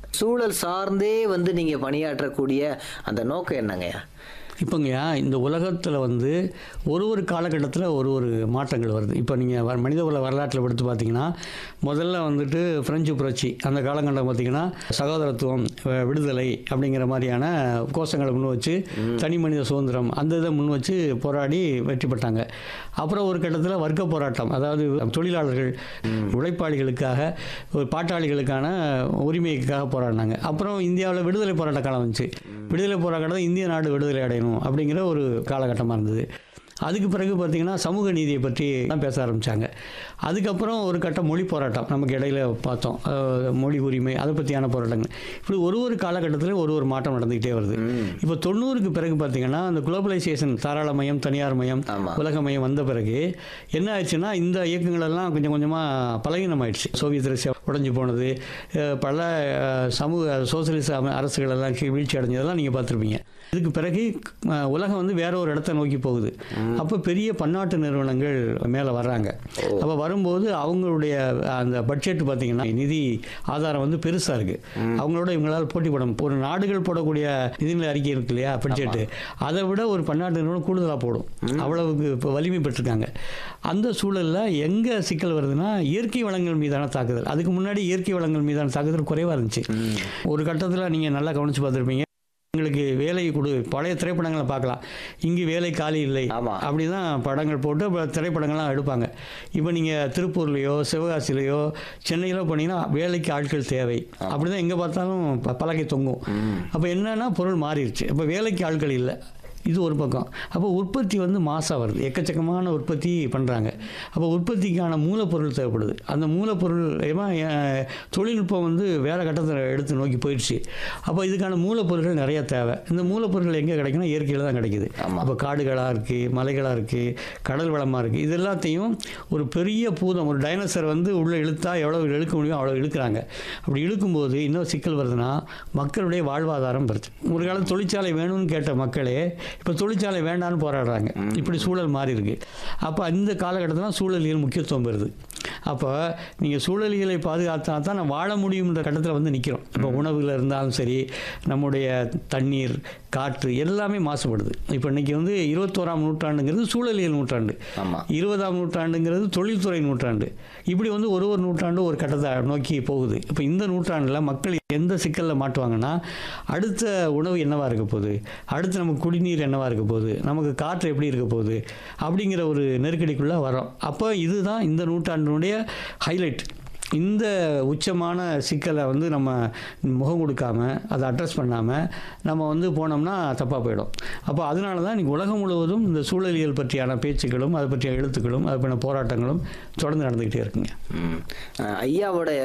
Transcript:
சூழல் சார்ந்தே வந்து நீங்கள் பணியாற்றக்கூடிய அந்த நோக்கம் என்னங்கய்யா இப்போங்கய்யா இந்த உலகத்தில் வந்து ஒரு ஒரு காலகட்டத்தில் ஒரு ஒரு மாற்றங்கள் வருது இப்போ நீங்கள் மனித உலக வரலாற்றில் எடுத்து பார்த்தீங்கன்னா முதல்ல வந்துட்டு பிரெஞ்சு புரட்சி அந்த காலகட்டம் பார்த்தீங்கன்னா சகோதரத்துவம் அஹ், விடுதலை அப்படிங்கிற மாதிரியான கோஷங்களை முன் வச்சு தனி மனித சுதந்திரம் அந்த இதை முன் வச்சு போராடி வெற்றி பெற்றாங்க அப்புறம் ஒரு கட்டத்தில் வர்க்க போராட்டம் அதாவது தொழிலாளர்கள் உழைப்பாளிகளுக்காக ஒரு பாட்டாளிகளுக்கான உரிமைக்காக போராடினாங்க அப்புறம் இந்தியாவில் விடுதலை போராட்ட காலம் வந்துச்சு விடுதலை போராட்டம் இந்திய நாடு விடுதலை அடையணும் அப்படிங்கிற ஒரு காலகட்டமாக இருந்தது அதுக்கு பிறகு பார்த்திங்கன்னா சமூக நீதியை பற்றி தான் பேச ஆரம்பித்தாங்க அதுக்கப்புறம் ஒரு கட்டம் மொழி போராட்டம் நமக்கு இடையில பார்த்தோம் அஹ், மொழி உரிமை அதை பற்றியான போராட்டங்கள் இப்படி ஒரு ஒரு காலகட்டத்திலும் ஒரு ஒரு மாற்றம் நடந்துக்கிட்டே வருது இப்போ தொண்ணூறுக்கு பிறகு பார்த்திங்கன்னா அந்த குளோபலைசேஷன் தாராளமயம் தனியார் மயம் ஆமா. உலக மையம் வந்த பிறகு என்ன ஆயிடுச்சுன்னா இந்த இயக்கங்கள் எல்லாம் கொஞ்சம் கொஞ்சமாக பலகீனமாயிடுச்சு சோவியத் ரஷ்யா உடைஞ்சு போனது அஹ் பல அஹ், சமூக சோசியலிச அம- அரசுகள் எல்லாம் கீழ் வீழ்ச்சி அடைஞ்சதெல்லாம் நீங்கள் பார்த்துருப்பீங்க இதுக்கு பிறகு அஹ், உலகம் வந்து வேற ஒரு இடத்த நோக்கி போகுது அப்போ பெரிய பன்னாட்டு நிறுவனங்கள் மேலே வர்றாங்க அப்போ வரும்போது அவங்களுடைய அந்த பட்ஜெட் பார்த்தீங்கன்னா நிதி ஆதாரம் வந்து பெருசாக இருக்குது அவங்களோட இவங்களால் போட்டி போட முடியும். ஒரு நாடுகள் போடக்கூடிய நிதிநிலை அறிக்கை இருக்கு இல்லையா பட்ஜெட்டு அதை விட ஒரு பன்னாட்டு நிறுவனம் கூடுதலாக போடும் அவ்வளவுக்கு இப்போ வலிமை பெற்றிருக்காங்க அந்த சூழலில் எங்கே சிக்கல் வருதுன்னா இயற்கை வளங்கள் மீதான தாக்குதல் அதுக்கு முன்னாடி இயற்கை வளங்கள் மீதான தாக்குதல் குறைவாக இருந்துச்சு ஒரு கட்டத்தில் நீங்கள் நல்லா கவனித்து பார்த்துருப்பீங்க எங்களுக்கு வேலை கொடு பழைய திரைப்படங்களை பார்க்கலாம் இங்கு வேலை காலி இல்லை ஆமா. அப்படி தான் படங்கள் போட்டு அப்புறம் திரைப்படங்கள்லாம் எடுப்பாங்க இப்போ நீங்கள் திருப்பூர்லேயோ சிவகாசிலேயோ சென்னையிலோ போனீங்கன்னா வேலைக்கு ஆட்கள் தேவை அப்படி தான் எங்கே பார்த்தாலும் ப- பலகை தொங்கும் அப்போ என்னன்னா பொருள் மாறிடுச்சு அப்போ வேலைக்கு ஆட்கள் இல்லை இது ஒரு பக்கம் அப்போ உற்பத்தி வந்து மாசாக வருது எக்கச்சக்கமான உற்பத்தி பண்ணுறாங்க அப்போ உற்பத்திக்கான மூலப்பொருள் தேவைப்படுது அந்த மூலப்பொருள் ஏமா அஹ், தொழில்நுட்பம் வந்து வேறு கட்டத்தில் எடுத்து நோக்கி போயிடுச்சு அப்போ இதுக்கான மூலப்பொருட்கள் நிறைய தேவை இந்த மூலப்பொருட்கள் எங்கே கிடைக்குன்னா இயற்கையில் தான் கிடைக்குது ஆமா. அப்போ காடுகளாக இருக்குது மலைகளாக இருக்குது கடல் வளமாக இருக்குது இது எல்லாத்தையும் ஒரு பெரிய பூதம் ஒரு டைனோசர் வந்து உள்ளே இழுத்தா எவ்வளோ இழுக்க முடியும் அவ்வளோ இழுக்கிறாங்க அப்படி இழுக்கும்போது இன்னும் சிக்கல் வருதுன்னா மக்களுடைய வாழ்வாதாரம் வருது ஒரு காலம் தொழிற்சாலை வேணும்னு கேட்ட மக்களே இப்போ தொழிற்சாலை வேண்டாம்னு போராடுறாங்க இப்படி சூழல் மாறி இருக்கு அப்போ இந்த காலகட்டத்தில் சூழலியல் முக்கியத்துவம் வருது அப்போ நீங்கள் சூழலியலை பாதுகாத்தா தான் நான் வாழ முடியுன்ற கட்டத்தில் வந்து நிற்கிறோம் இப்போ உணவுல இருந்தாலும் சரி நம்முடைய தண்ணீர் காற்று எல்லாமே மாசுபடுது இப்போ இன்னைக்கு வந்து இருபத்தோராம் நூற்றாண்டுங்கிறது சூழலியல் நூற்றாண்டு ஆமா. இருபதாம் நூற்றாண்டுங்கிறது தொழில்துறை நூற்றாண்டு இப்படி வந்து ஒரு ஒரு நூற்றாண்டு ஒரு கட்டத்தை நோக்கி போகுது இப்போ இந்த நூற்றாண்டில் மக்கள் எந்த சிக்கலில் மாட்டுவாங்கன்னா அடுத்த உணவு என்னவா இருக்க போகுது அடுத்து நமக்கு குடிநீர் என்னவா இருக்க போகுது நமக்கு காற்று எப்படி இருக்க போகுது அப்படிங்கிற ஒரு நெருக்கடிக்குள்ளே வரோம் அப்போ இதுதான் இந்த நூற்றாண்டினுடைய ஹைலைட் இந்த உச்சமான சிக்கலை வந்து நம்ம முகம் கொடுக்காம அதை அட்ரஸ் பண்ணாமல் நம்ம வந்து போனோம்னா தப்பாக போயிடும் அப்போ அதனால தான் இன்றைக்கி உலகம் முழுவதும் இந்த சூழலியல் பற்றியான பேச்சுக்களும் அதை பற்றிய எழுத்துக்களும் அது பற்றின போராட்டங்களும் தொடர்ந்து நடந்துக்கிட்டே இருக்குங்க ம். அஹ் ஐயாவோட